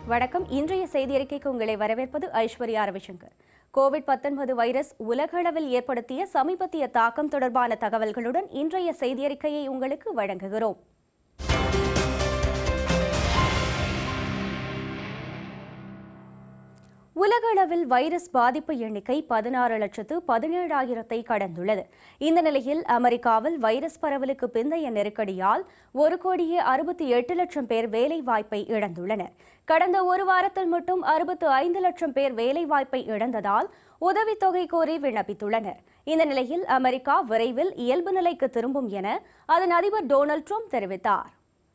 வணக்கம் இன்றைய செய்தி அறிக்கைக்கு உங்களை வரவேற்பது ஐஸ்வர்யா ரவிசங்கர் கோவிட் 19 வைரஸ் உலகளவில் ஏற்படுத்திய சமீபத்திய தாக்கம் தொடர்பான தகவல்களுடன் இன்றைய செய்தி அறிக்கையை உங்களுக்கு வழங்குகிறோம் உலகளவில் வைரஸ் பாதிப்பு எண்ணிக்கை பதினாறு லட்சத்து பதினேழாயிரத்தை கடந்துள்ளது இந்த நிலையில் அமெரிக்காவில் வைரஸ் பரவலுக்கு பிந்தைய நெருக்கடியால் ஒரு கோடியே அறுபத்தி எட்டு லட்சம் பேர் வேலை வாய்ப்பை இழந்துள்ளனர் கடந்த ஒரு வாரத்தில் மட்டும் அறுபத்து ஐந்து லட்சம் பேர் வேலை வாய்ப்பை இழந்ததால் உதவித்தொகை கோரி விண்ணப்பித்துள்ளனர் இந்த நிலையில் அமெரிக்கா விரைவில் இயல்பு நிலைக்கு திரும்பும் என அதன் அதிபர் டொனால்ட் ட்ரம்ப் தெரிவித்தார்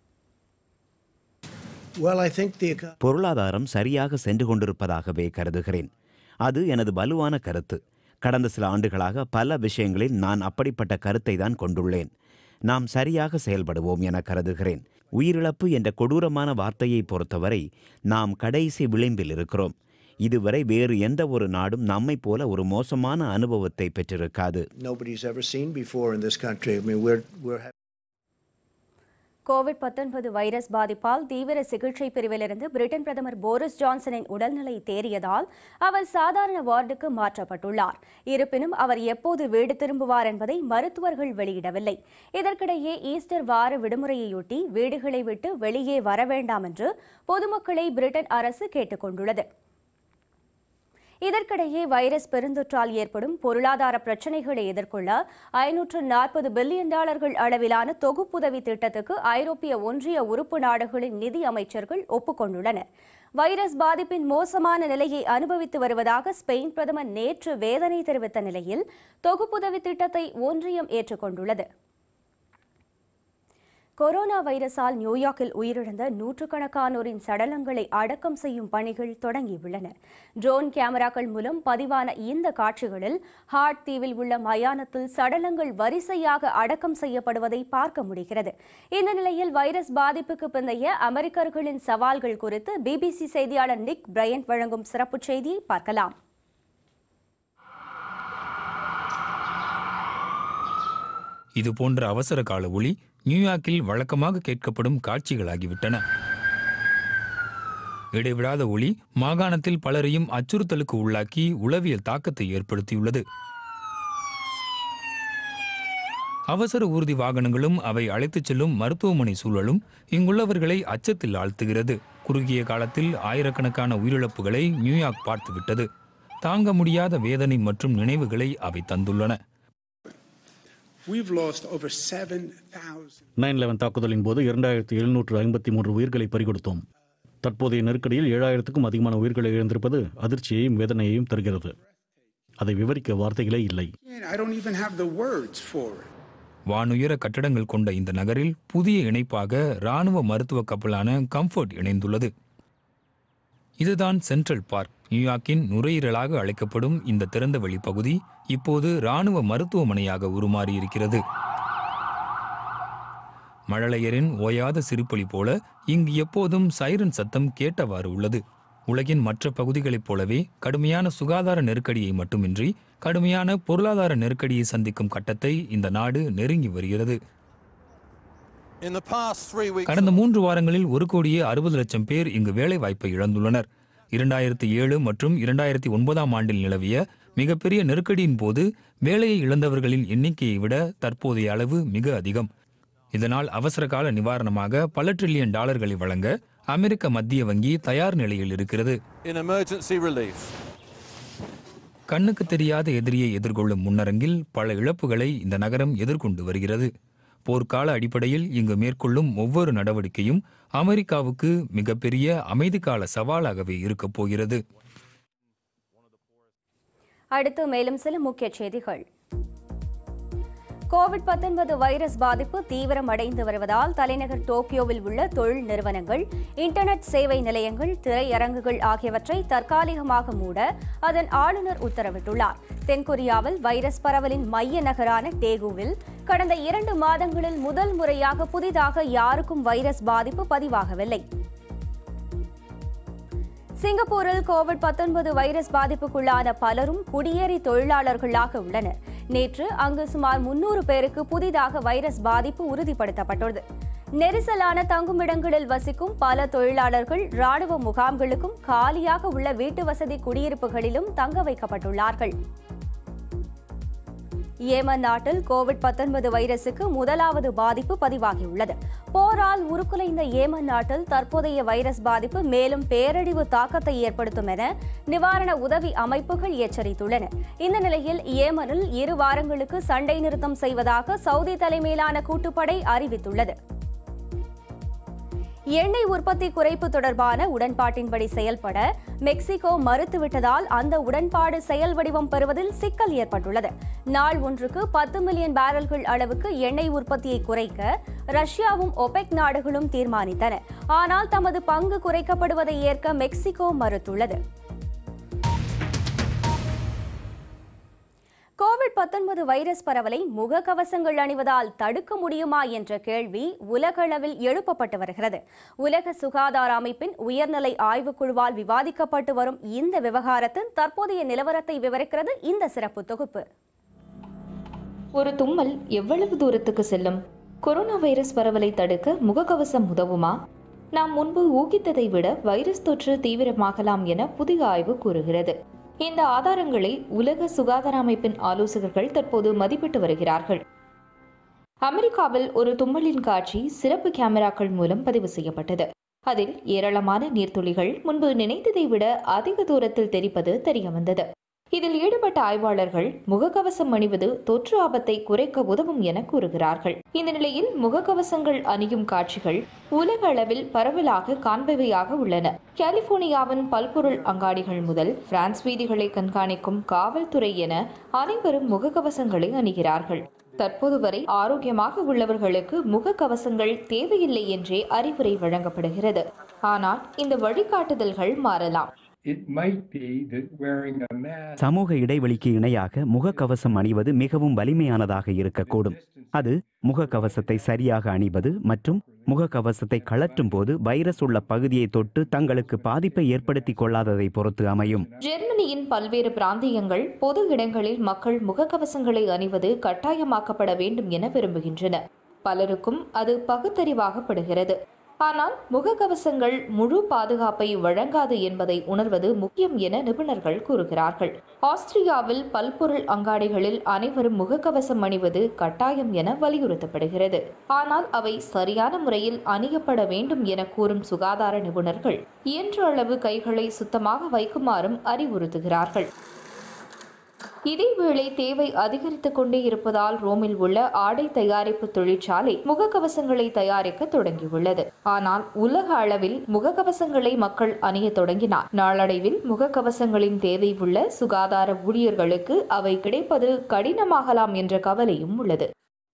Well, I think the eco- பொருளாதாரம் சரியாக சென்று கொண்டிருப்பதாகவே கருதுகிறேன் அது எனது வலுவான கருத்து கடந்த சில ஆண்டுகளாக பல விஷயங்களில் நான் அப்படிப்பட்ட கருத்தை தான் கொண்டுள்ளேன் நாம் சரியாக செயல்படுவோம் என கருதுகிறேன் உயிரிழப்பு என்ற கொடூரமான வார்த்தையை பொறுத்தவரை நாம் கடைசி விளிம்பில் இருக்கிறோம் இதுவரை வேறு எந்த ஒரு நாடும் நம்மைப் போல ஒரு மோசமான அனுபவத்தை பெற்றிருக்காது nobody's ever seen before in this country. I mean, we're we're having covid 19 virus பாதிப்பால் தீவிர சிகிச்சை பிரிவிலிருந்து பிரிட்டன் பிரதமர் போரிஸ் ஜான்சனின் உடல்நிலை தேறியதால் அவர் சாதாரண வார்டுக்கு மாற்றப்பட்டுள்ளார் இருப்பினும் அவர் எப்போது வீடு திரும்புவார் என்பதை மருத்துவர்கள் வெளியிடவில்லை இதற்கிடையே ஈஸ்டர் வார விடுமுறையொட்டி வீடுகளை விட்டு வெளியே வர வேண்டாம் என்று பொதுமக்களை பிரிட்டன் அரசு கேட்டுக் கொண்டுள்ளது இதற்கிடையே வைரஸ் பெருந்தொற்றால் ஏற்படும் பொருளாதார பிரச்சினைகளை எதிர்கொள்ள ஐநூற்று நாற்பது பில்லியன் டாலர்கள் அளவிலான தொகுப்புதவி திட்டத்துக்கு ஐரோப்பிய ஒன்றிய உறுப்பு நாடுகளின் நிதி அமைச்சர்கள் ஒப்புக்கொண்டுள்ளனர் வைரஸ் பாதிப்பின் மோசமான நிலையை அனுபவித்து வருவதாக ஸ்பெயின் பிரதமர் நேற்று வேதனை தெரிவித்த நிலையில் தொகுப்புதவி திட்டத்தை ஒன்றியம் ஏற்றுக்கொண்டுள்ளது கொரோனா வைரஸால் நியூயார்க்கில் உயிரிழந்த நூற்றுக்கணக்கானோரின் சடலங்களை அடக்கம் செய்யும் பணிகள் தொடங்கியுள்ளன ட்ரோன் கேமராக்கள் மூலம் பதிவான இந்த காட்சிகளில் ஹார்ட் தீவில் உள்ள மயானத்தில் சடலங்கள் வரிசையாக அடக்கம் செய்யப்படுவதை பார்க்க முடிகிறது இந்த நிலையில் வைரஸ் பாதிப்புக்கு பிந்தைய அமெரிக்கர்களின் சவால்கள் குறித்து பிபிசி செய்தியாளர் நிக் பிரையன்ட் வழங்கும் சிறப்பு செய்தியை பார்க்கலாம் இது போன்ற அவசர கால ஒளி நியூயார்க்கில் வழக்கமாக கேட்கப்படும் காட்சிகளாகிவிட்டன இடைவிடாத ஒளி மாகாணத்தில் பலரையும் அச்சுறுத்தலுக்கு உள்ளாக்கி உளவியல் தாக்கத்தை ஏற்படுத்தியுள்ளது அவசர ஊர்தி வாகனங்களும் அவை அழைத்துச் செல்லும் மருத்துவமனை சூழலும் இங்குள்ளவர்களை அச்சத்தில் ஆழ்த்துகிறது குறுகிய காலத்தில் ஆயிரக்கணக்கான உயிரிழப்புகளை நியூயார்க் பார்த்துவிட்டது தாங்க முடியாத வேதனை மற்றும் நினைவுகளை அவை தந்துள்ளன We've lost over 7,000. Nine eleven தாக்குதலின் போது இரண்டாயிரத்தி எழுநூற்று ஐம்பத்தி மூன்று உயிர்களை பறிகொடுத்தோம் தற்போதைய நெருக்கடியில் ஏழாயிரத்துக்கும் அதிகமான உயிர்களை இழந்திருப்பது அதிர்ச்சியையும் வேதனையையும் தருகிறது அதை விவரிக்க வார்த்தைகளே இல்லை And I don't even have the words for it. வானுயர கட்டடங்கள் கொண்ட இந்த நகரில் புதிய இணைப்பாக ராணுவ மருத்துவ கப்பலான கம்ஃபர்ட் இணைந்துள்ளது இதுதான் சென்ட்ரல் பார்க் நியூயார்க்கின் நுரையீரலாக அழைக்கப்படும் இந்த திறந்தவெளி பகுதி இப்போது ராணுவ மருத்துவமனையாக உருமாறியிருக்கிறது மழலையரின் ஓயாத சிரிப்பொலி போல இங்கு எப்போதும் சைரன் சத்தம் கேட்டவாறு உள்ளது உலகின் மற்ற பகுதிகளைப் போலவே கடுமையான சுகாதார நெருக்கடியை மட்டுமின்றி கடுமையான பொருளாதார நெருக்கடியை சந்திக்கும் கட்டத்தை இந்த நாடு நெருங்கி வருகிறது In the past three weeks, கடந்த மூன்று வாரங்களில் ஒரு கோடியே அறுபது லட்சம் பேர் இங்கு வேலை வாய்ப்பை இழந்துள்ளனர் இரண்டாயிரத்தி ஏழு மற்றும் இரண்டாயிரத்தி ஒன்பதாம் ஆண்டில் நிலவிய மிகப்பெரிய நெருக்கடியின் போது வேலையை இழந்தவர்களின் எண்ணிக்கையை விட தற்போதைய அளவு மிக அதிகம் இதனால் அவசரகால நிவாரணமாக பல டிரில்லியன் டாலர்களை வழங்க அமெரிக்க மத்திய வங்கி தயார் நிலையில் இருக்கிறது in emergency relief. கண்ணுக்கு தெரியாத எதிரியை எதிர்கொள்ளும் முன்னரங்கில் பல இழப்புகளை இந்த நகரம் எதிர்கொண்டு வருகிறது போர்க்கால அடிப்படையில் இங்கு மேற்கொள்ளும் ஒவ்வொரு நடவடிக்கையும் அமெரிக்காவுக்கு மிகப்பெரிய அமைதிக்கால சவாலாகவே இருக்கப் போகிறது அடுத்து மேலும் சில முக்கிய செய்திகள் கோவிட் 19 வைரஸ் பாதிப்பு தீவிரமடைந்து வருவதால் தலைநகர் டோக்கியோவில் உள்ள தொழில் நிறுவனங்கள் இன்டர்நெட் சேவை நிலையங்கள் திரையரங்குகள் ஆகியவற்றை தற்காலிகமாக மூட அதன் ஆளுநர் உத்தரவிட்டுள்ளார் தென்கொரியாவில் வைரஸ் பரவலின் மைய நகரான டேகுவில் கடந்த இரண்டு மாதங்களில் முதல் முறையாக புதிதாக யாருக்கும் வைரஸ் பாதிப்பு பதிவாகவில்லை சிங்கப்பூரில் கோவிட் 19 வைரஸ் பாதிப்புக்குள்ளான பலரும் குடியேறி தொழிலாளர்களாக உள்ளனர் நேற்று அங்கு சுமார் முன்னூறு பேருக்கு புதிதாக வைரஸ் பாதிப்பு உறுதிப்படுத்தப்பட்டுள்ளது நெரிசலான தங்குமிடங்களில் வசிக்கும் பல தொழிலாளர்கள் ராணுவ முகாம்களுக்கும் காலியாக உள்ள வீட்டு வசதி குடியிருப்புகளிலும் தங்க வைக்கப்பட்டுள்ளார்கள் ஏமன் நாட்டில் கோவிட் 19 வைரசுக்கு முதலாவது பாதிப்பு பதிவாகியுள்ளது போரால் உருக்குலைந்த ஏமன் நாட்டில் தற்போதைய வைரஸ் பாதிப்பு மேலும் பேரழிவு தாக்கத்தை ஏற்படுத்தும் என நிவாரண உதவி அமைப்புகள் எச்சரித்துள்ளன இந்த நிலையில் ஏமனில் இரு வாரங்களுக்கு சண்டை நிறுத்தம் செய்வதாக சவுதி தலைமையிலான கூட்டுப்படை அறிவித்துள்ளது எண்ணெய் உற்பத்தி குறைப்பு தொடர்பான உடன்பாட்டின்படி செயல்பட மெக்சிகோ மறுத்துவிட்டதால் அந்த உடன்பாடு செயல் வடிவம் பெறுவதில் சிக்கல் ஏற்பட்டுள்ளது நாள் ஒன்றுக்கு பத்து மில்லியன் பேரல்கள் அளவுக்கு எண்ணெய் உற்பத்தியை குறைக்க ரஷ்யாவும் ஒபெக் நாடுகளும் தீர்மானித்தன ஆனால் தமது பங்கு குறைக்கப்படுவதை ஏற்க மெக்சிகோ மறுத்துள்ளது கோவிட் 19 வைரஸ் பரவலை முகக்கவசங்கள் அணிவதால் தடுக்க முடியுமா என்ற கேள்வி உலகளவில் எழுப்பப்பட்டு வருகிறது உலக சுகாதார அமைப்பின் உயர்நிலை ஆய்வுக்குழுவால் விவாதிக்கப்பட்டு வரும் இந்த விவகாரத்தின் தற்போதைய நிலவரத்தை விவரிக்கிறது இந்த சிறப்பு தொகுப்பு ஒரு தும்மல் எவ்வளவு தூரத்துக்கு செல்லும் கொரோனா வைரஸ் பரவலை தடுக்க முகக்கவசம் உதவுமா நாம் முன்பு ஊகித்ததை விட வைரஸ் தொற்று தீவிரமாகலாம் என புதிய ஆய்வு கூறுகிறது இந்த ஆதாரங்களை உலக சுகாதார அமைப்பின் ஆலோசகர்கள் தற்போது மதிப்பிட்டு வருகிறார்கள் அமெரிக்காவில் ஒரு தும்மலின் காட்சி சிறப்பு கேமராக்கள் மூலம் பதிவு செய்யப்பட்டது அதில் ஏராளமான நீர்த்துளிகள் முன்பு நினைத்ததை விட அதிக தூரத்தில் தெரிப்பது தெரியவந்தது இதில் ஈடுபட்ட ஆய்வாளர்கள் முகக்கவசம் அணிவது தொற்று ஆபத்தை குறைக்க உதவும் என கூறுகிறார்கள் இந்த நிலையில் முகக்கவசங்கள் அணியும் காட்சிகள் உலக அளவில் பரவலாக காண்பவையாக உள்ளன கலிபோர்னியாவின் பல்பொருள் அங்காடிகள் முதல் பிரான்ஸ் வீதிகளை கண்காணிக்கும் காவல்துறை என அனைவரும் முகக்கவசங்களை அணிகிறார்கள் தற்போது வரை ஆரோக்கியமாக உள்ளவர்களுக்கு முகக்கவசங்கள் தேவையில்லை என்றே அறிவுரை வழங்கப்படுகிறது ஆனால் இந்த வழிகாட்டுதல்கள் மாறலாம் It might be that wearing a mask சமூக இடைவெளிக்கு இணையாக முகக்கவசம் அணிவது மிகவும் வலிமையானதாக இருக்கக்கூடும் அது முகக்கவசத்தை சரியாக அணிவது மற்றும் முகக்கவசத்தை கழற்றும் போது வைரஸ் உள்ள பகுதியை தொட்டு தங்களுக்கு பாதிப்பை ஏற்படுத்திக் கொள்ளாததை பொறுத்து அமையும் ஜெர்மனியின் பல்வேறு பிராந்தியங்கள் பொது இடங்களில் மக்கள் முகக்கவசங்களை அணிவது கட்டாயமாக்கப்பட வேண்டும் என விரும்புகின்றன பலருக்கும் அது பகுத்தறிவாகப்படுகிறது ஆனால் முகக்கவசங்கள் முழு பாதுகாப்பை வழங்காது என்பதை உணர்வது முக்கியம் என நிபுணர்கள் கூறுகிறார்கள் ஆஸ்திரியாவில் பல்பொருள் அங்காடிகளில் அனைவரும் முகக்கவசம் அணிவது கட்டாயம் என வலியுறுத்தப்படுகிறது ஆனால் அவை சரியான முறையில் அணியப்பட வேண்டும் என கூறும் சுகாதார நிபுணர்கள் இயன்ற அளவு கைகளை சுத்தமாக வைக்குமாறும் அறிவுறுத்துகிறார்கள் இதேவேளை தேவை அதிகரித்துக் கொண்டே இருப்பதால் ரோமில் உள்ள ஆடை தயாரிப்பு தொழிற்சாலை முகக்கவசங்களை தயாரிக்க தொடங்கியுள்ளது ஆனால் உலக அளவில் முகக்கவசங்களை மக்கள் அணிய தொடங்கினார் நாளடைவில் முகக்கவசங்களின் தேவை உள்ள சுகாதார ஊழியர்களுக்கு அவை கிடைப்பது கடினமாகலாம் என்ற கவலையும் உள்ளது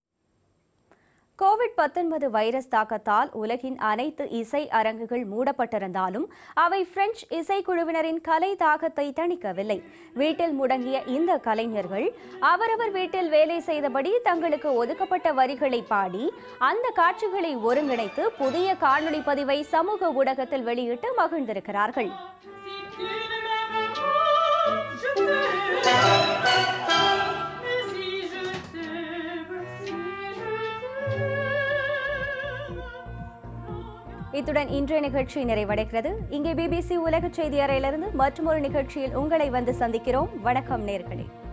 கோவிட் 19 வைரஸ் தாக்கத்தால் உலகின் அனைத்து இசை அரங்குகள் மூடப்பட்டிருந்தாலும் அவை பிரெஞ்சு இசைக்குழுவினரின் கலை தாக்கத்தை தணிக்கவில்லை வீட்டில் முடங்கிய இந்த கலைஞர்கள் அவரவர் வீட்டில் வேலை செய்தபடி தங்களுக்கு ஒதுக்கப்பட்ட வரிகளை பாடி அந்த காட்சிகளை ஒருங்கிணைத்து புதிய காணொளி பதிவை சமூக ஊடகத்தில் வெளியிட்டு மகிழ்ந்திருக்கிறார்கள் இத்துடன் இன்றைய நிகழ்ச்சி நிறைவடைகிறது இங்கே பிபிசி உலக செய்தி அறையிலிருந்து மற்றொரு நிகழ்ச்சியில் உங்களை வந்து சந்திக்கிறோம் வணக்கம் நேர்களே